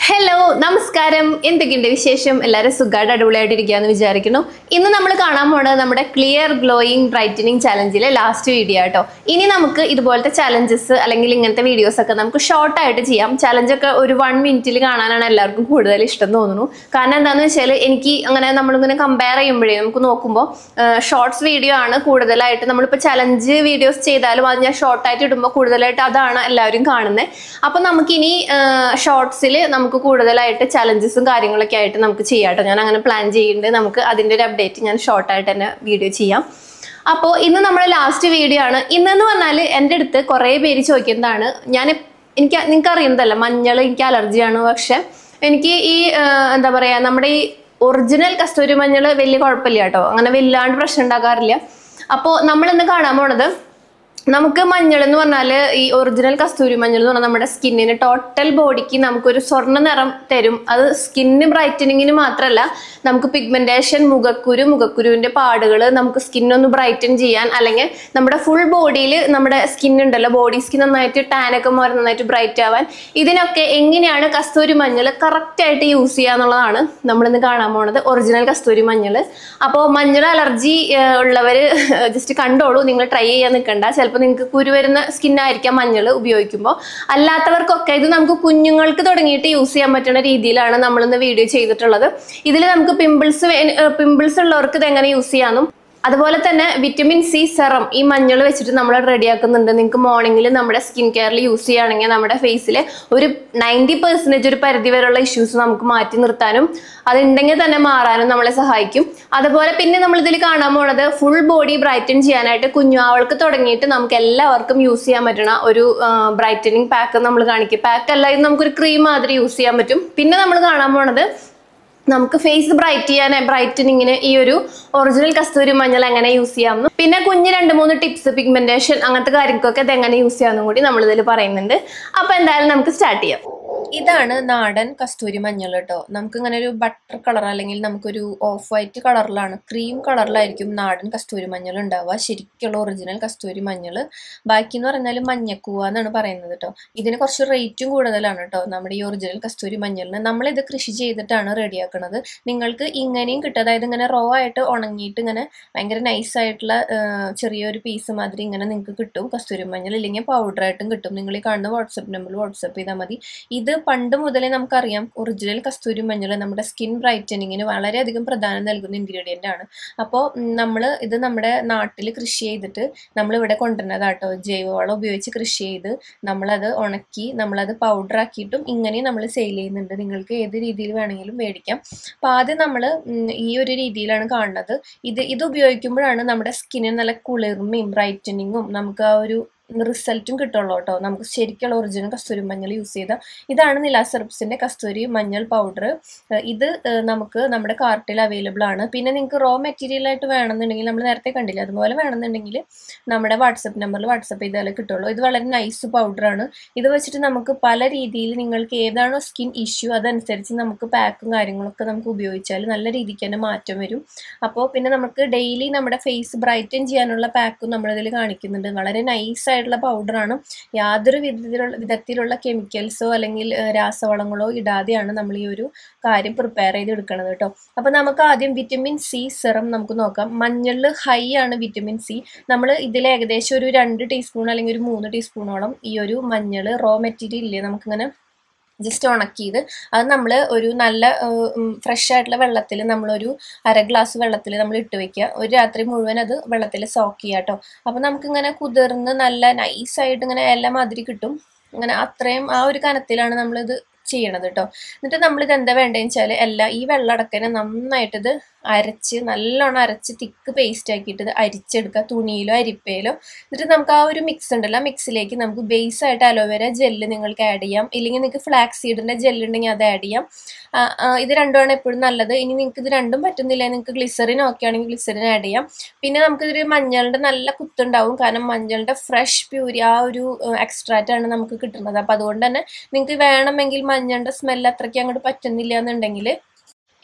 hello നമസ്കാരം എന്തൊക്കെയുണ്ട് വിശേഷം എല്ലാവരും സുഖമായിട്ട് അടിപൊളിയായിട്ട് ഇരിക്കുകയെന്ന് വിചാരിക്കുന്നു ഇന്ന് നമ്മൾ കാണാൻ പോണത് നമ്മുടെ ക്ലിയർ ഗ്ലോയിങ് ബ്രൈറ്റനിങ് ചലഞ്ചിലെ ലാസ്റ്റ് വീഡിയോ ആട്ടോ ഇനി നമുക്ക് ഇതുപോലത്തെ ചലഞ്ചസ് അല്ലെങ്കിൽ ഇങ്ങനത്തെ വീഡിയോസ് ഒക്കെ നമുക്ക് ഷോർട്ട് ആയിട്ട് ചെയ്യാം ചലഞ്ചൊക്കെ ഒരു വൺ മിനിറ്റിൽ കാണാനാണ് എല്ലാവർക്കും കൂടുതൽ ഇഷ്ടം തോന്നുന്നു കാരണം എന്താണെന്ന് വെച്ചാൽ എനിക്ക് അങ്ങനെ നമ്മളിങ്ങനെ കമ്പയർ ചെയ്യുമ്പോഴേ നമുക്ക് നോക്കുമ്പോൾ ഷോർട്സ് വീഡിയോ ആണ് കൂടുതലായിട്ട് നമ്മളിപ്പോൾ ചലഞ്ച് വീഡിയോസ് ചെയ്താലും അത് ഞാൻ ഷോർട്ടായിട്ട് ഇടുമ്പോൾ കൂടുതലായിട്ട് അതാണ് എല്ലാവരും കാണുന്നത് അപ്പോൾ നമുക്കിനി ഷോർട്സിൽ നമുക്ക് കൂടുതലായിട്ട് ചലഞ്ചസും കാര്യങ്ങളൊക്കെ ആയിട്ട് നമുക്ക് ചെയ്യാം കേട്ടോ ഞാൻ അങ്ങനെ പ്ലാൻ ചെയ്യുന്നുണ്ട് നമുക്ക് അതിൻ്റെ ഒരു അപ്ഡേറ്റ് ഞാൻ ഷോർട്ടായിട്ട് തന്നെ വീഡിയോ ചെയ്യാം അപ്പോൾ ഇന്ന് നമ്മുടെ ലാസ്റ്റ് വീഡിയോ ആണ് ഇന്നെന്ന് പറഞ്ഞാൽ എൻ്റെ അടുത്ത് കുറേ പേര് ചോദിക്കുന്നതാണ് ഞാൻ എനിക്ക് നിങ്ങൾക്ക് അറിയുന്നതല്ല മഞ്ഞൾ എനിക്ക് അലർജിയാണ് പക്ഷെ എനിക്ക് ഈ ആ, എന്താ പറയുക നമ്മുടെ ഈ ഒറിജിനൽ കസ്തൂരി മഞ്ഞൾ വലിയ കുഴപ്പമില്ല കേട്ടോ അങ്ങനെ വല്ലാണ്ട് പ്രശ്നം ഉണ്ടാക്കാറില്ല അപ്പോൾ നമ്മൾ ഇന്ന് കാണാൻ പോണത് നമുക്ക് മഞ്ഞൾ എന്ന് പറഞ്ഞാൽ ഈ ഒറിജിനൽ കസ്തൂരി മഞ്ഞൾ എന്ന് പറഞ്ഞാൽ നമ്മുടെ സ്കിന്നിന് ടോട്ടൽ ബോഡിക്ക് നമുക്കൊരു സ്വർണ്ണ നിറം തരും അത് സ്കിന്ന് ബ്രൈറ്റനിങ്ങിന് മാത്രമല്ല നമുക്ക് പിഗ്മെന്റേഷൻ മുഖക്കുരു മുഖക്കുരുവിന്റെ പാടുകൾ നമുക്ക് സ്കിന്നൊന്ന് ബ്രൈറ്റൻ ചെയ്യാൻ അല്ലെങ്കിൽ നമ്മുടെ ഫുൾ ബോഡിയിൽ നമ്മുടെ സ്കിൻ ഉണ്ടല്ലോ ബോഡി സ്കിൻ നന്നായിട്ട് ടാനൊക്കെ മാറി നന്നായിട്ട് ബ്രൈറ്റ് ആവാൻ ഇതിനൊക്കെ എങ്ങനെയാണ് കസ്തൂരി മഞ്ഞൾ കറക്റ്റ് ആയിട്ട് യൂസ് ചെയ്യുക എന്നുള്ളതാണ് നമ്മളിന്ന് കാണാൻ പോണത് ഒറിജിനൽ കസ്തൂരി മഞ്ഞൾ അപ്പോൾ മഞ്ഞൾ അലർജി ഉള്ളവർ ജസ്റ്റ് കണ്ടോളൂ നിങ്ങൾ ട്രൈ ചെയ്യാൻ നിൽക്കണ്ട ചിലപ്പോൾ നിങ്ങൾക്ക് കുരു വരുന്ന സ്കിന്നായിരിക്കാം മഞ്ഞൾ ഉപയോഗിക്കുമ്പോൾ അല്ലാത്തവർക്കൊക്കെ ഇത് നമുക്ക് കുഞ്ഞുങ്ങൾക്ക് തുടങ്ങിയിട്ട് യൂസ് ചെയ്യാൻ പറ്റുന്ന രീതിയിലാണ് നമ്മളിന്ന് വീഡിയോ ചെയ്തിട്ടുള്ളത് ഇതിൽ നമുക്ക് പിമ്പിൾസ് പിമ്പിൾസ് ഉള്ളവർക്ക് ഇത് എങ്ങനെ യൂസ് ചെയ്യാമെന്നും അതുപോലെ തന്നെ വിറ്റമിൻ സി സെറം ഈ മഞ്ഞൾ വെച്ചിട്ട് നമ്മൾ റെഡിയാക്കുന്നുണ്ട് നിങ്ങൾക്ക് മോർണിംഗിൽ നമ്മുടെ സ്കിൻ കെയറിൽ യൂസ് ചെയ്യുകയാണെങ്കിൽ നമ്മുടെ ഫേസിൽ ഒരു നയൻറ്റി പെർസെൻറ്റേജ് ഒരു പരിധി വരെയുള്ള ഇഷ്യൂസ് നമുക്ക് മാറ്റി നിർത്താനും അതുണ്ടെങ്കിൽ തന്നെ മാറാനും നമ്മളെ സഹായിക്കും അതുപോലെ പിന്നെ നമ്മൾ ഇതിൽ കാണാൻ പോണത് ഫുൾ ബോഡി ബ്രൈറ്റൻ ചെയ്യാനായിട്ട് കുഞ്ഞുവാവൾക്ക് തുടങ്ങിയിട്ട് നമുക്ക് എല്ലാവർക്കും യൂസ് ചെയ്യാൻ പറ്റുന്ന ഒരു ബ്രൈറ്റനിങ് പാക്ക് നമ്മൾ കാണിക്കും പാക്ക് അല്ല ഇത് നമുക്കൊരു ക്രീം മാതിരി യൂസ് ചെയ്യാൻ പറ്റും പിന്നെ നമ്മൾ കാണാൻ പോണത് നമുക്ക് ഫേസ് ബ്രൈറ്റ് ചെയ്യാൻ ബ്രൈറ്റനിങ്ങിന് ഈ ഒരു ഒറിജിനൽ കസ്തൂരി മഞ്ഞൾ എങ്ങനെ യൂസ് ചെയ്യാമെന്നും പിന്നെ കുഞ്ഞ് രണ്ട് മൂന്ന് ടിപ്സ് പിഗ്മെന്റേഷൻ അങ്ങനത്തെ കാര്യങ്ങൾക്കൊക്കെ ഇത് എങ്ങനെ യൂസ് ചെയ്യാമെന്നും കൂടി നമ്മൾ ഇതിൽ പറയുന്നുണ്ട് അപ്പൊ എന്തായാലും നമുക്ക് സ്റ്റാർട്ട് ചെയ്യാം ഇതാണ് നാടൻ കസ്തൂരി മഞ്ഞൾ കേട്ടോ നമുക്ക് ഇങ്ങനെ ഒരു ബട്ടർ കളർ അല്ലെങ്കിൽ നമുക്കൊരു ഓഫ് വൈറ്റ് കളറിലാണ് ക്രീം കളറിലായിരിക്കും നാടൻ കസ്തൂരി മഞ്ഞൾ ഉണ്ടാവുക ശരിക്കുള്ള ഒറിജിനൽ കസ്തൂരി മഞ്ഞൾ ബാക്കി എന്ന് പറഞ്ഞാൽ മഞ്ഞക്കൂവ എന്നാണ് പറയുന്നത് കേട്ടോ ഇതിന് കുറച്ച് റേറ്റും കൂടുതലാണ് കേട്ടോ നമ്മുടെ ഈ ഒറിജിനൽ കസ്തൂരി മഞ്ഞളിന് നമ്മളിത് കൃഷി ചെയ്തിട്ടാണ് റെഡിയാക്കുന്നത് നിങ്ങൾക്ക് ഇങ്ങനെയും കിട്ടും അതായത് ഇങ്ങനെ റോ ആയിട്ട് ഉണങ്ങിയിട്ട് ഇങ്ങനെ ഭയങ്കര നൈസ് ആയിട്ടുള്ള ആ, ചെറിയൊരു പീസ് മാതിരി ഇങ്ങനെ നിങ്ങൾക്ക് കിട്ടും കസ്തൂരി മഞ്ഞൾ ഇല്ലെങ്കിൽ പൗഡറായിട്ടും കിട്ടും നിങ്ങൾ ഈ കാണുന്ന വാട്സപ്പ് നമ്പറിൽ വാട്സപ്പ് ചെയ്താൽ മതി ഇത് പണ്ട് മുതലേ നമുക്കറിയാം ഒറിജിനൽ കസ്തൂരി മഞ്ഞൾ നമ്മുടെ സ്കിൻ ബ്രൈറ്റനിങ്ങിന് വളരെയധികം പ്രധാനം നൽകുന്ന ഇൻഗ്രീഡിയൻ്റ് ആണ് അപ്പോൾ നമ്മൾ ഇത് നമ്മുടെ നാട്ടിൽ കൃഷി ചെയ്തിട്ട് നമ്മൾ ഇവിടെ കൊണ്ടുവരുന്നതാട്ടോ ജൈവവളം ഉപയോഗിച്ച് കൃഷി ചെയ്ത് നമ്മളത് ഉണക്കി നമ്മളത് പൗഡർ ആക്കിയിട്ടും ഇങ്ങനെയും നമ്മൾ സെയിൽ ചെയ്യുന്നുണ്ട് നിങ്ങൾക്ക് ഏത് രീതിയിൽ വേണമെങ്കിലും മേടിക്കാം അപ്പോൾ ആദ്യം നമ്മൾ ഈ ഒരു രീതിയിലാണ് കാണുന്നത് ഇത് ഇത് ഉപയോഗിക്കുമ്പോഴാണ് നമ്മുടെ സ്കിന്നിന് നല്ല കുളിർമയും ബ്രൈറ്റനിങ്ങും നമുക്ക് ആ ഒരു റിസൾട്ടും കിട്ടുള്ളൂ കേട്ടോ നമുക്ക് ശരിക്കുള്ള ഒറിജിനൽ കസ്തൂരി മഞ്ഞൾ യൂസ് ചെയ്ത ഇതാണ് നില സെർപ്സിൻ്റെ കസ്തൂരി മഞ്ഞൾ പൗഡർ ഇത് ഏഹ്, നമുക്ക് നമ്മുടെ കാർട്ടിൽ അവൈലബിൾ ആണ് പിന്നെ നിങ്ങൾക്ക് റോ മെറ്റീരിയൽ ആയിട്ട് വേണമെന്നുണ്ടെങ്കിൽ നമ്മൾ നേരത്തെ കണ്ടില്ല അതുപോലെ വേണമെന്നുണ്ടെങ്കിൽ നമ്മുടെ വാട്സപ്പ് നമ്പറിൽ വാട്സപ്പ് ചെയ്താലേ കിട്ടുള്ളൂ ഇത് വളരെ നൈസ് പൗഡറാണ് ഇത് വെച്ചിട്ട് നമുക്ക് പല രീതിയിൽ നിങ്ങൾക്ക് ഏതാണോ സ്കിൻ ഇഷ്യൂ അതനുസരിച്ച് നമുക്ക് പാക്കും കാര്യങ്ങളൊക്കെ നമുക്ക് ഉപയോഗിച്ചാൽ നല്ല രീതിക്ക് തന്നെ മാറ്റം വരും അപ്പോൾ പിന്നെ നമുക്ക് ഡെയിലി നമ്മുടെ ഫേസ് ബ്രൈറ്റൻ ചെയ്യാനുള്ള പാക്കും നമ്മളിതിൽ കാണിക്കുന്നുണ്ട് വളരെ നൈസ് ആയിട്ടുള്ള പൗഡറാണ് യാതൊരു വിധത്തിലുള്ള വിധത്തിലുള്ള കെമിക്കൽസോ അല്ലെങ്കിൽ ഏഹ്, രാസവളങ്ങളോ ഇടാതെയാണ് നമ്മൾ ഈ ഒരു കാര്യം പ്രിപ്പയർ ചെയ്ത് എടുക്കുന്നത് കേട്ടോ അപ്പോൾ നമുക്ക് ആദ്യം വിറ്റമിൻ സി സെറം നമുക്ക് നോക്കാം മഞ്ഞളിൽ ഹൈ ആണ് വിറ്റമിൻ സി നമ്മൾ ഇതിൽ ഏകദേശം ഒരു രണ്ട് ടീസ്പൂൺ അല്ലെങ്കിൽ ഒരു മൂന്ന് ടീസ്പൂണോളം ഈ ഒരു മഞ്ഞൾ റോ മെറ്റീരിയൽ ഇല്ലേ നമുക്കിങ്ങനെ ജസ്റ്റ് ഉണക്കിയത് അത് നമ്മൾ ഒരു നല്ല ഫ്രഷ് ആയിട്ടുള്ള വെള്ളത്തിൽ നമ്മളൊരു അര ഗ്ലാസ് വെള്ളത്തിൽ നമ്മൾ ഇട്ട് വെക്കുക ഒരു രാത്രി മുഴുവൻ അത് വെള്ളത്തിൽ സോക്ക് ചെയ്യുക കേട്ടോ അപ്പോൾ നമുക്കിങ്ങനെ കുതിർന്ന് നല്ല നൈസായിട്ട് ഇങ്ങനെ ഇല മാതിരി കിട്ടും അങ്ങനെ അത്രയും ആ ഒരു കനത്തിലാണ് നമ്മളിത് ചെയ്യണത് കേട്ടോ എന്നിട്ട് നമ്മളിത് എന്താ വേണ്ടതെന്ന് വെച്ചാൽ എല്ലാം ഈ വെള്ളം അടക്കനെ നന്നായിട്ട് ഇത് അരച്ച് നല്ലോണം അരച്ച് തിക്ക് പേസ്റ്റ് ആക്കിയിട്ട് ഇത് അരിച്ചെടുക്കുക തുണിയിലോ അരിപ്പയിലോ എന്നിട്ട് നമുക്ക് ആ ഒരു മിക്സ് ഉണ്ടല്ലോ ആ മിക്സിലേക്ക് നമുക്ക് ബേസ് ആയിട്ട് അലോവേര ജെല്ല് നിങ്ങൾക്ക് ആഡ് ചെയ്യാം ഇല്ലെങ്കിൽ നിങ്ങൾക്ക് ഫ്ലാക്സ് സീഡിൻ്റെ ജെല്ല് ഉണ്ടെങ്കിൽ അത് ആഡ് ചെയ്യാം ആ, ആ, ഇത് രണ്ടുമാണ് എപ്പോഴും നല്ലത് ഇനി നിങ്ങൾക്ക് ഇത് രണ്ടും പറ്റുന്നില്ല നിങ്ങൾക്ക് ഗ്ലിസറിൻ ഒക്കെ ആണെങ്കിൽ ഗ്ലിസറിൻ ആഡ് ചെയ്യാം പിന്നെ നമുക്കിതൊരു മഞ്ഞളുടെ നല്ല കുത്തുണ്ടാവും കാരണം മഞ്ഞളുടെ ഫ്രഷ് പ്യൂരി ആ ഒരു എക്സ്ട്രാക്റ്റ് ആണ് നമുക്ക് കിട്ടുന്നത് അപ്പോൾ അതുകൊണ്ട് തന്നെ നിങ്ങൾക്ക് വേണമെങ്കിൽ മഞ്ഞളുടെ സ്മെല്ല് അത്രയ്ക്ക് അങ്ങോട്ട് പറ്റുന്നില്ല എന്നുണ്ടെങ്കിൽ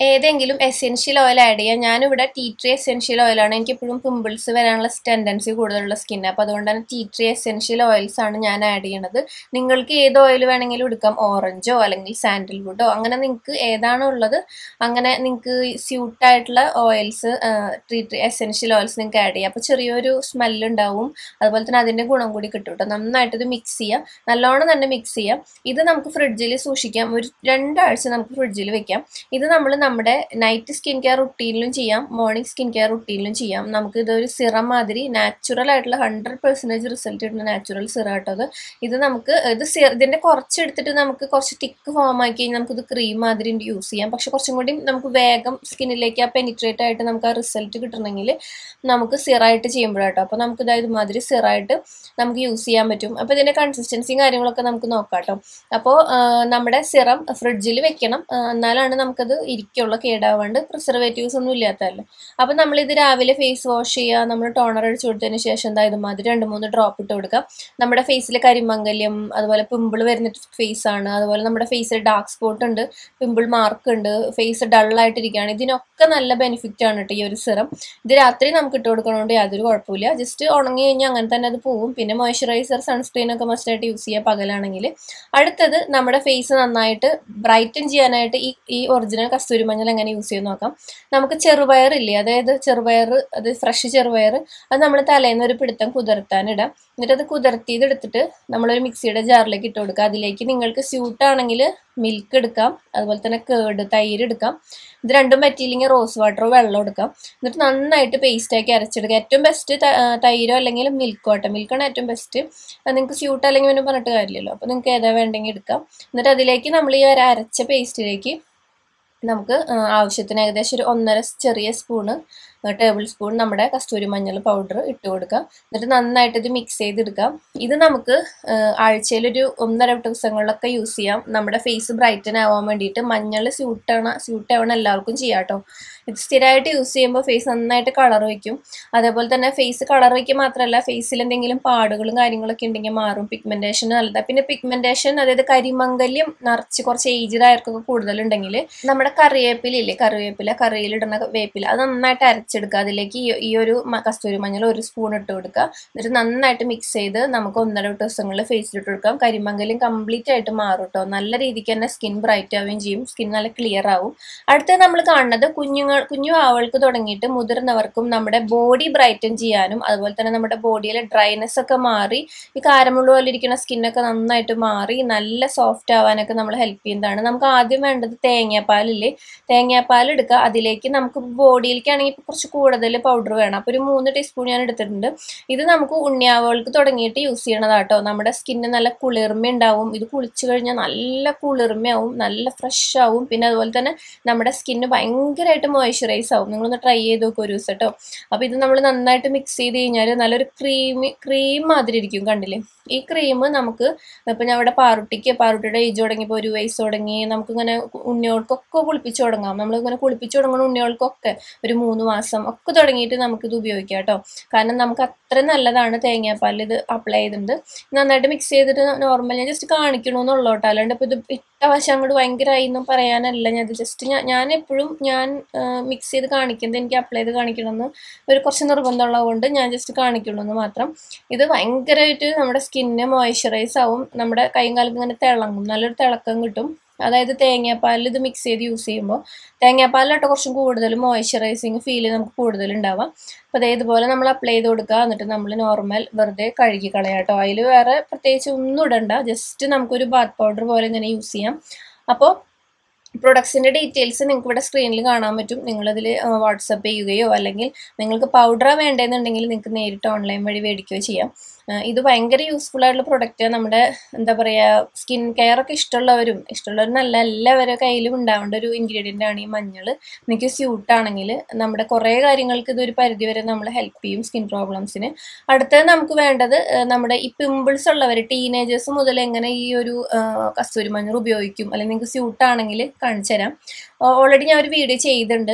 ഏതെങ്കിലും എസെൻഷ്യൽ ഓയിൽ ആഡ് ചെയ്യാം ഞാനിവിടെ ടീ ട്രീ എസെൻഷ്യൽ ഓയിലാണ് എനിക്ക് എപ്പോഴും പിമ്പിൾസ് വരാനുള്ള ടെൻഡൻസി കൂടുതലുള്ള സ്കിൻ അപ്പോൾ അതുകൊണ്ടാണ് ടീ ട്രീ എസെൻഷ്യൽ ഓയിൽസ് ആണ് ഞാൻ ആഡ് ചെയ്യണത് നിങ്ങൾക്ക് ഏത് ഓയിൽ വേണമെങ്കിലും എടുക്കാം ഓറഞ്ചോ അല്ലെങ്കിൽ സാൻഡൽവുഡോ അങ്ങനെ നിങ്ങൾക്ക് ഏതാണോ ഉള്ളത് അങ്ങനെ നിങ്ങൾക്ക് സ്യൂട്ട് ആയിട്ടുള്ള oils tree tree essential oils നിങ്ങൾക്ക് ആഡ് ചെയ്യാം അപ്പോൾ ചെറിയൊരു സ്മെല്ല് ഉണ്ടാവും അതുപോലെ തന്നെ അതിൻ്റെ ഗുണം കൂടി കിട്ടും കേട്ടോ നന്നായിട്ട് ഇത് മിക്സ് ചെയ്യാം നല്ലോണം തന്നെ മിക്സ് ചെയ്യാം ഇത് നമുക്ക് ഫ്രിഡ്ജിൽ സൂക്ഷിക്കാം ഒരു രണ്ടാഴ്ച നമുക്ക് ഫ്രിഡ്ജിൽ വെക്കാം ഇത് നമ്മൾ നമ്മുടെ നൈറ്റ് സ്കിൻ കെയർ റുട്ടീനിലും ചെയ്യാം മോർണിംഗ് സ്കിൻ കെയർ റുട്ടീനിലും ചെയ്യാം നമുക്ക് ഇതൊരു സിറം മാതിരി നാച്ചുറൽ ആയിട്ടുള്ള ഹൺഡ്രഡ് പെർസെൻറ്റേജ് റിസൾട്ട് കിട്ടുന്ന നാച്ചുറൽ സിറം കേട്ടോ അത് ഇത് നമുക്ക് ഇത് സി ഇതിൻ്റെ കുറച്ച് എടുത്തിട്ട് നമുക്ക് കുറച്ച് തിക്ക് ഫോം ആക്കി കഴിഞ്ഞാൽ നമുക്കിത് ക്രീം മാതിരി യൂസ് ചെയ്യാം പക്ഷെ കുറച്ചും കൂടി നമുക്ക് വേഗം സ്കിന്നിലേക്ക് ആ പെനിട്രേറ്റ് ആയിട്ട് നമുക്ക് ആ റിസൾട്ട് കിട്ടണമെങ്കിൽ നമുക്ക് സിറായിട്ട് ചെയ്യുമ്പോഴാട്ടോ അപ്പോൾ നമുക്ക് ഇതായത് മാതിരി സിറായിട്ട് നമുക്ക് യൂസ് ചെയ്യാൻ പറ്റും അപ്പോൾ ഇതിൻ്റെ കൺസിസ്റ്റൻസിയും കാര്യങ്ങളൊക്കെ നമുക്ക് നോക്കാം കേട്ടോ അപ്പോൾ നമ്മുടെ സിറം ഫ്രിഡ്ജിൽ വെക്കണം ആ, എന്നാലാണ് നമുക്കത് ഇരിക്കുള്ള കേടാവാണ്ട് പ്രിസർവേറ്റീവ്സ് ഒന്നും ഇല്ലാത്തതല്ലേ അപ്പോൾ നമ്മളിത് രാവിലെ ഫേസ് വാഷ് ചെയ്യുക നമ്മൾ ടോണർ അടിച്ചു കൊടുത്തതിന് ശേഷം എന്താ ഇതുമാതിരി രണ്ട് മൂന്ന് ഡ്രോപ്പ് ഇട്ട് കൊടുക്കാം നമ്മുടെ ഫേസിൽ കരിമംഗല്യം അതുപോലെ പിമ്പിൾ വരുന്ന ഫേസ് ആണ് അതുപോലെ നമ്മുടെ ഫേസിൽ ഡാർക്ക് സ്പോട്ട് ഉണ്ട് പിമ്പിൾ മാർക്ക് ഉണ്ട് ഫേസ് ഡള്ളായിട്ടിരിക്കുകയാണ് ഇതിനൊക്കെ നല്ല ബെനിഫിറ്റ് ആണ് കേട്ടോ ഈ ഒരു സിറം ഇത് രാത്രി നമുക്ക് ഇട്ട് കൊടുക്കണോണ്ട് യാതൊരു കുഴപ്പമില്ല ജസ്റ്റ് ഉണങ്ങി കഴിഞ്ഞാൽ അങ്ങനെ തന്നെ അത് പോവും പിന്നെ മോയ്സ്ചറൈസർ സൺസ്ക്രീൻ ഒക്കെ മസ്റ്റായിട്ട് യൂസ് ചെയ്യുക പകലാണെങ്കിൽ അടുത്തത് നമ്മുടെ ഫേസ് നന്നായിട്ട് ബ്രൈറ്റൻ ചെയ്യാനായിട്ട് ഈ ഈ ഒറിജിനൽ കസ്തൂരി മഞ്ഞൾ എങ്ങനെ യൂസ് ചെയ്യുന്ന നോക്കാം നമുക്ക് ചെറുപയർ ഇല്ലേ അതായത് ചെറുപയർ അത് ഫ്രഷ് ചെറുപയർ അത് നമ്മൾ തലേന്ന് ഒരു പിടുത്തം കുതിർത്താനിടാം എന്നിട്ട് അത് കുതിർത്തിയത് എടുത്തിട്ട് നമ്മളൊരു മിക്സിയുടെ ജാറിലേക്ക് ഇട്ട് കൊടുക്കുക അതിലേക്ക് നിങ്ങൾക്ക് സ്യൂട്ട് ആണെങ്കിൽ മിൽക്ക് എടുക്കാം അതുപോലെ തന്നെ കേട് തൈര് എടുക്കാം ഇത് രണ്ടും പറ്റിയില്ലെങ്കിൽ റോസ് വാട്ടറോ വെള്ളം എടുക്കാം എന്നിട്ട് നന്നായിട്ട് പേസ്റ്റ് ആക്കി അരച്ചെടുക്കുക ഏറ്റവും ബെസ്റ്റ് തൈരോ അല്ലെങ്കിൽ മിൽക്കോ ആട്ടോ മിൽക്കാണ് ഏറ്റവും ബെസ്റ്റ് അത് നിങ്ങൾക്ക് സ്യൂട്ട് അല്ലെങ്കിൽ പിന്നെ പറഞ്ഞിട്ട് കാര്യമില്ലല്ലോ അപ്പോൾ നിങ്ങൾക്ക് ഏതാ വേണ്ടെങ്കിൽ എടുക്കാം എന്നിട്ട് അതിലേക്ക് നമ്മൾ ഈ ഒരു അരച്ച പേസ്റ്റിലേക്ക് നമുക്ക് ആ, ആവശ്യത്തിന് ഏകദേശം ഒരു ഒന്നര ചെറിയ സ്പൂണ് ടേബിൾ സ്പൂൺ നമ്മുടെ കസ്തൂരി മഞ്ഞൾ പൗഡർ ഇട്ട് കൊടുക്കുക എന്നിട്ട് നന്നായിട്ട് ഇത് മിക്സ് ചെയ്തെടുക്കാം ഇത് നമുക്ക് ആഴ്ചയിലൊരു ഒന്നര ദിവസങ്ങളിലൊക്കെ യൂസ് ചെയ്യാം നമ്മുടെ ഫേസ് ബ്രൈറ്റൻ ആവാൻ വേണ്ടിയിട്ട് മഞ്ഞൾ സ്യൂട്ടാണ് സ്യൂട്ട് ആവണം എല്ലാവർക്കും ചെയ്യാം കേട്ടോ ഇത് സ്ഥിരമായിട്ട് യൂസ് ചെയ്യുമ്പോൾ ഫേസ് നന്നായിട്ട് കളർ വയ്ക്കും അതേപോലെ തന്നെ ഫേസ് കളർ വയ്ക്കുക മാത്രമല്ല ഫേസിൽ എന്തെങ്കിലും പാടുകളും കാര്യങ്ങളൊക്കെ ഉണ്ടെങ്കിൽ മാറും പിഗ്മെന്റേഷൻ നല്ലതാണ് പിന്നെ പിഗ്മെന്റേഷൻ അതായത് കരിമംഗല്യം നിറച്ച് കുറച്ച് ഏജ്ഡ് ആയവർക്കൊക്കെ കൂടുതലുണ്ടെങ്കിൽ നമ്മുടെ കറിവേപ്പില കറിവേപ്പില കറിയിലിടുന്ന വേപ്പില അത് നന്നായിട്ട് അരച്ചെടുക്കുക അതിലേക്ക് ഈ ഈ ഒരു മ- കസ്തൂരി മഞ്ഞൾ ഒരു സ്പൂൺ ഇട്ട് കൊടുക്കുക എന്നിട്ട് നന്നായിട്ട് മിക്സ് ചെയ്ത് നമുക്ക് ഒന്നര ദിവസങ്ങളിൽ ഫേസിലിട്ട് കൊടുക്കാം കരിമംഗല്യം കംപ്ലീറ്റ് ആയിട്ട് മാറും കേട്ടോ നല്ല രീതിക്ക് തന്നെ സ്കിൻ ബ്രൈറ്റ് ആവുകയും ചെയ്യും സ്കിൻ നല്ല ക്ലിയർ ആവും അടുത്തത് നമ്മൾ കാണുന്നത് കുഞ്ഞുങ്ങൾ കുഞ്ഞു ആവൾക്ക് തുടങ്ങിയിട്ട് മുതിർന്നവർക്കും നമ്മുടെ ബോഡി ബ്രൈറ്റൻ ചെയ്യാനും അതുപോലെ തന്നെ നമ്മുടെ ബോഡിയിലെ ഡ്രൈനെസ് ഒക്കെ മാറി ഈ കാരമുള്ള പോലെ ഇരിക്കുന്ന സ്കിന്നൊക്കെ നന്നായിട്ട് മാറി നല്ല സോഫ്റ്റ് ആവാനൊക്കെ നമ്മൾ ഹെൽപ്പ് ചെയ്യുന്നതാണ് നമുക്ക് ആദ്യം വേണ്ടത് തേങ്ങാപ്പാലില്ലേ തേങ്ങാപ്പാൽ എടുക്കുക അതിലേക്ക് നമുക്ക് ബോഡിയിലേക്കാണെങ്കിൽ ഇപ്പോൾ കുറച്ച് കൂടുതൽ പൗഡർ വേണം അപ്പോൾ ഒരു മൂന്ന് ടീസ്പൂൺ ഞാൻ എടുത്തിട്ടുണ്ട് ഇത് നമുക്ക് ഉണ്ണിയാവുകൾക്ക് തുടങ്ങിയിട്ട് യൂസ് ചെയ്യണതാട്ടോ നമ്മുടെ സ്കിന്ന് നല്ല കുളിർമ ഉണ്ടാവും ഇത് കുളിച്ചു കഴിഞ്ഞാൽ നല്ല കുളിർമയാവും നല്ല ഫ്രഷ് ആവും പിന്നെ അതുപോലെ തന്നെ നമ്മുടെ സ്കിന്ന് ഭയങ്കരമായിട്ട് മോയ്സ്ചറൈസ് ആവും നിങ്ങളൊന്ന് ട്രൈ ചെയ്ത് നോക്കുക ഒരു ദിവസം കേട്ടോ അപ്പോൾ ഇത് നമ്മൾ നന്നായിട്ട് മിക്സ് ചെയ്ത് കഴിഞ്ഞാൽ നല്ലൊരു ക്രീമി ക്രീം മാതിരി ഇരിക്കും കണ്ടില്ലേ ഈ ക്രീം നമുക്ക് ഇപ്പം ഞാൻ ഇവിടെ പാറുട്ടിക്ക് പാറുട്ടിയുടെ ഏജ് തുടങ്ങിയപ്പോൾ ഒരു വയസ്സ് തുടങ്ങി നമുക്കിങ്ങനെ ഉണ്ണികൾക്കൊക്കെ കുളിപ്പിച്ച് തുടങ്ങാം നമ്മളിങ്ങനെ കുളിപ്പിച്ച് തുടങ്ങുന്ന ഉണ്ണികൾക്കൊക്കെ ഒരു മൂന്ന് മാസം ഒക്കെ തുടങ്ങിയിട്ട് നമുക്കിത് ഉപയോഗിക്കാം കേട്ടോ കാരണം നമുക്ക് അത്ര നല്ലതാണ് തേങ്ങാപ്പാലിൽ ഇത് അപ്ലൈ ചെയ്തിട്ടുണ്ട് നന്നായിട്ട് മിക്സ് ചെയ്തിട്ട് നോർമൽ ഞാൻ ജസ്റ്റ് കാണിക്കണമെന്നുള്ളൂ കേട്ടോ അല്ലാണ്ട് ഇപ്പോൾ ഇത് ഇട്ട വശം അങ്ങോട്ട് ഭയങ്കരമായി എന്നും പറയാനല്ല ഞാൻ ഇത് ജസ്റ്റ് ഞാൻ ഞാൻ എപ്പോഴും ഞാൻ മിക്സ് ചെയ്ത് കാണിക്കുന്നത് എനിക്ക് അപ്ലൈ ചെയ്ത് കാണിക്കണമെന്ന് ഒരു കുറച്ച് നിർബന്ധമുള്ളത് കൊണ്ട് ഞാൻ ജസ്റ്റ് കാണിക്കുള്ളൂ എന്ന് മാത്രം ഇത് ഭയങ്കരമായിട്ട് നമ്മുടെ സ്കിന്ന് മോയ്സ്ചറൈസ് ആവും നമ്മുടെ കൈയും കാലൊക്കെ ഇങ്ങനെ തിളങ്ങും നല്ലൊരു തിളക്കം കിട്ടും അതായത് തേങ്ങാപ്പാലിൽ ഇത് മിക്സ് ചെയ്ത് യൂസ് ചെയ്യുമ്പോൾ തേങ്ങാപ്പാലിലോട്ട് കുറച്ചും കൂടുതൽ മോയ്സ്ചറൈസിങ് ഫീൽ നമുക്ക് കൂടുതൽ ഉണ്ടാവാം അപ്പോൾ അതേ ഇതുപോലെ നമ്മൾ അപ്ലൈ ചെയ്ത് കൊടുക്കുക എന്നിട്ട് നമ്മൾ നോർമൽ വെറുതെ കഴുകി കളയാം കേട്ടോ അതിൽ വേറെ പ്രത്യേകിച്ച് ഒന്നും ഇടണ്ട ജസ്റ്റ് നമുക്കൊരു ബാത്ത് പൗഡർ പോലെ ഇങ്ങനെ യൂസ് ചെയ്യാം അപ്പോൾ പ്രൊഡക്ട്സിൻ്റെ ഡീറ്റെയിൽസ് നിങ്ങൾക്ക് ഇവിടെ സ്ക്രീനിൽ കാണാൻ പറ്റും നിങ്ങളതിൽ വാട്സപ്പ് ചെയ്യുകയോ അല്ലെങ്കിൽ നിങ്ങൾക്ക് പൗഡറാണ് വേണ്ടതെന്നുണ്ടെങ്കിൽ നിങ്ങൾക്ക് നേരിട്ട് ഓൺലൈൻ വഴി മേടിക്കുകയോ ചെയ്യാം ആ, ഇത് ഭയങ്കര യൂസ്ഫുൾ ആയിട്ടുള്ള പ്രൊഡക്റ്റ് നമ്മുടെ എന്താ പറയുക സ്കിൻ കെയർ ഒക്കെ ഇഷ്ടമുള്ളവരും ഇഷ്ടമുള്ളവരെന്നല്ല എല്ലാവരുടെ കയ്യിലും ഉണ്ടാവേണ്ട ഒരു ഇൻഗ്രീഡിയൻ്റ് ആണ് ഈ മഞ്ഞൾ നിങ്ങൾക്ക് സ്യൂട്ട് ആണെങ്കിൽ നമ്മുടെ കുറേ കാര്യങ്ങൾക്ക് ഇതൊരു പരിധി വരെ നമ്മൾ ഹെൽപ്പ് ചെയ്യും സ്കിൻ പ്രോബ്ലംസിന് അടുത്തത് നമുക്ക് വേണ്ടത് ആ, നമ്മുടെ ഈ പിമ്പിൾസ് ഉള്ളവർ ടീനേജേഴ്സ് മുതൽ എങ്ങനെ ഈ ഒരു ആ, കസ്തൂരി മഞ്ഞൾ ഉപയോഗിക്കും അല്ലെങ്കിൽ നിങ്ങൾക്ക് സ്യൂട്ട് ആണെങ്കിൽ കാണിച്ചു തരാം ഓൾറെഡി ഞാൻ ഒരു വീഡിയോ ചെയ്തിട്ടുണ്ട്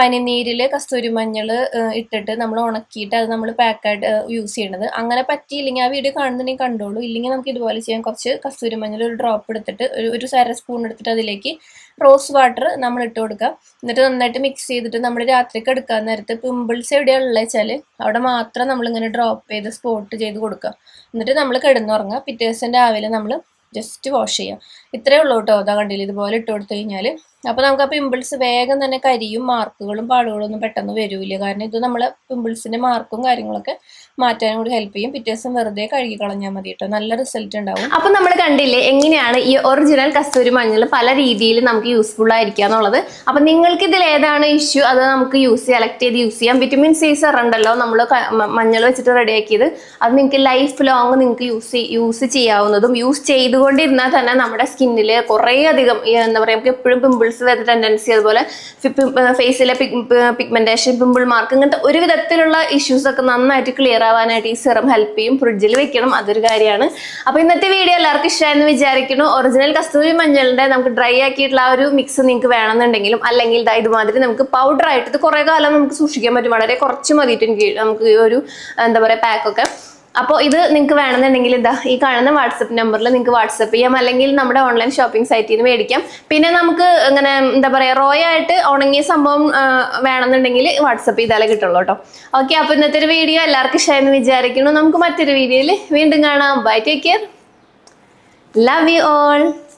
പനിനീരിൽ കസ്തൂരി മഞ്ഞൾ ഇട്ടിട്ട് നമ്മൾ ഉണക്കിയിട്ട് അത് നമ്മൾ പാക്കായിട്ട് യൂസ് ചെയ്യണത് അങ്ങനെ പറ്റിയില്ലെങ്കിൽ ആ വീഡിയോ കാണുന്നുണ്ടെങ്കിൽ കണ്ടോളൂ ഇല്ലെങ്കിൽ നമുക്ക് ഇതുപോലെ ചെയ്യാൻ കുറച്ച് കസ്തൂരി മഞ്ഞൾ ഒരു ഡ്രോപ്പ് എടുത്തിട്ട് ഒരു ഒരു അര സ്പൂൺ എടുത്തിട്ട് അതിലേക്ക് റോസ് വാട്ടർ നമ്മൾ ഇട്ട് കൊടുക്കുക എന്നിട്ട് നന്നായിട്ട് മിക്സ് ചെയ്തിട്ട് നമ്മൾ രാത്രിക്ക് എടുക്കാൻ നേരത്ത് പിമ്പിൾസ് എവിടെയാണ് ഉള്ളത് വെച്ചാൽ അവിടെ മാത്രം നമ്മളിങ്ങനെ ഡ്രോപ്പ് ചെയ്ത് സ്പോട്ട് ചെയ്ത് കൊടുക്കുക എന്നിട്ട് നമ്മൾ കിടന്നുറങ്ങുക പിറ്റേ ദിവസം രാവിലെ നമ്മൾ ജസ്റ്റ് വാഷ് ചെയ്യുക ഇത്രയേ ഉള്ളൂ കേട്ടോ അതാ കണ്ടില്ല ഇതുപോലെ ഇട്ട് കൊടുത്തു കഴിഞ്ഞാൽ അപ്പോൾ നമുക്ക് ആ പിമ്പിൾസ് വേഗം തന്നെ കരിയും മാർക്കുകളും പാടുകളും ഒന്നും പെട്ടെന്ന് വരില്ല കാരണം ഇത് നമ്മളെ പിമ്പിൾസിൻ്റെ മാർക്കും കാര്യങ്ങളൊക്കെ മാറ്റാനും കൂടി ഹെൽപ്പ് ചെയ്യും പിറ്റേ ദിവസം വെറുതെ കഴുകി കളഞ്ഞാൽ മതി കേട്ടോ നല്ല റിസൾട്ട് ഉണ്ടാവും അപ്പൊ നമ്മൾ കണ്ടില്ലേ എങ്ങനെയാണ് ഈ ഒറിജിനൽ കസ്തൂരി മഞ്ഞൾ പല രീതിയിൽ നമുക്ക് യൂസ്ഫുൾ ആയിരിക്കുക എന്നുള്ളത് അപ്പൊ നിങ്ങൾക്ക് ഇതിൽ ഏതാണ് ഇഷ്യൂ അത് നമുക്ക് യൂസ് സെലക്ട് ചെയ്ത് യൂസ് ചെയ്യാം വിറ്റമിൻ സി സെർ ഉണ്ടല്ലോ നമ്മൾ മഞ്ഞൾ വെച്ചിട്ട് റെഡിയാക്കിയത് അത് നിങ്ങൾക്ക് ലൈഫ് ലോങ് നിങ്ങൾക്ക് യൂസ് യൂസ് ചെയ്യാവുന്നതും യൂസ് ചെയ്തുകൊണ്ടിരുന്നാൽ തന്നെ നമ്മുടെ സ്കിന്നിൽ കുറേ അധികം ഈ എന്താ പറയുക നമുക്ക് എപ്പോഴും പിമ്പിൾസ് വരുന്ന ടെൻഡൻസി അതുപോലെ ഫേസിലെ പിഗ്മെന്റേഷൻ പിമ്പിൾ മാർക്ക് ഇങ്ങനത്തെ ഒരു വിധത്തിലുള്ള ഇഷ്യൂസ് ഒക്കെ നന്നായിട്ട് ക്ലിയർ ആവാനായിട്ട് ഈ സിറം ഹെൽപ്പ് ചെയ്യും ഫ്രിഡ്ജിൽ വെക്കണം അതൊരു കാര്യമാണ് അപ്പൊ ഇന്നത്തെ വീഡിയോ എല്ലാവർക്കും ഇഷ്ടമായെന്ന് വിചാരിക്കുന്നു ഒറിജിനൽ കസ്തൂരി മഞ്ഞളിന്റെ നമുക്ക് ഡ്രൈ ആക്കിയിട്ടുള്ള ആ ഒരു മിക്സ് നിങ്ങൾക്ക് വേണമെന്നുണ്ടെങ്കിലും അല്ലെങ്കിൽ ദാ ഇതുമാതിരി നമുക്ക് പൗഡർ ആയിട്ട് ഇത് കുറേ കാലം നമുക്ക് സൂക്ഷിക്കാൻ പറ്റും വളരെ കുറച്ച് മതിയിട്ട് എനിക്ക് നമുക്ക് ഈ ഒരു എന്താ പറയുക പാക്കൊക്കെ അപ്പോൾ ഇത് നിങ്ങൾക്ക് വേണമെന്നുണ്ടെങ്കിൽ ഇതാ ഈ കാണുന്ന വാട്സപ്പ് നമ്പറിൽ നിങ്ങൾക്ക് വാട്സപ്പ് ചെയ്യാം അല്ലെങ്കിൽ നമ്മുടെ ഓൺലൈൻ ഷോപ്പിംഗ് സൈറ്റിൽ നിന്ന് മേടിക്കാം പിന്നെ നമുക്ക് ഇങ്ങനെ എന്താ പറയുക റോയ് ആയിട്ട് ഉണങ്ങിയ സംഭവം ആ, വേണമെന്നുണ്ടെങ്കിൽ വാട്സപ്പ് ചെയ്താലേ കിട്ടുള്ളൂ കേട്ടോ ഓക്കെ അപ്പോൾ ഇന്നത്തെ ഒരു വീഡിയോ എല്ലാവർക്കും ഇഷ്ടമായെന്ന് വിചാരിക്കുന്നു നമുക്ക് മറ്റൊരു വീഡിയോയിൽ വീണ്ടും കാണാം bye take care love you all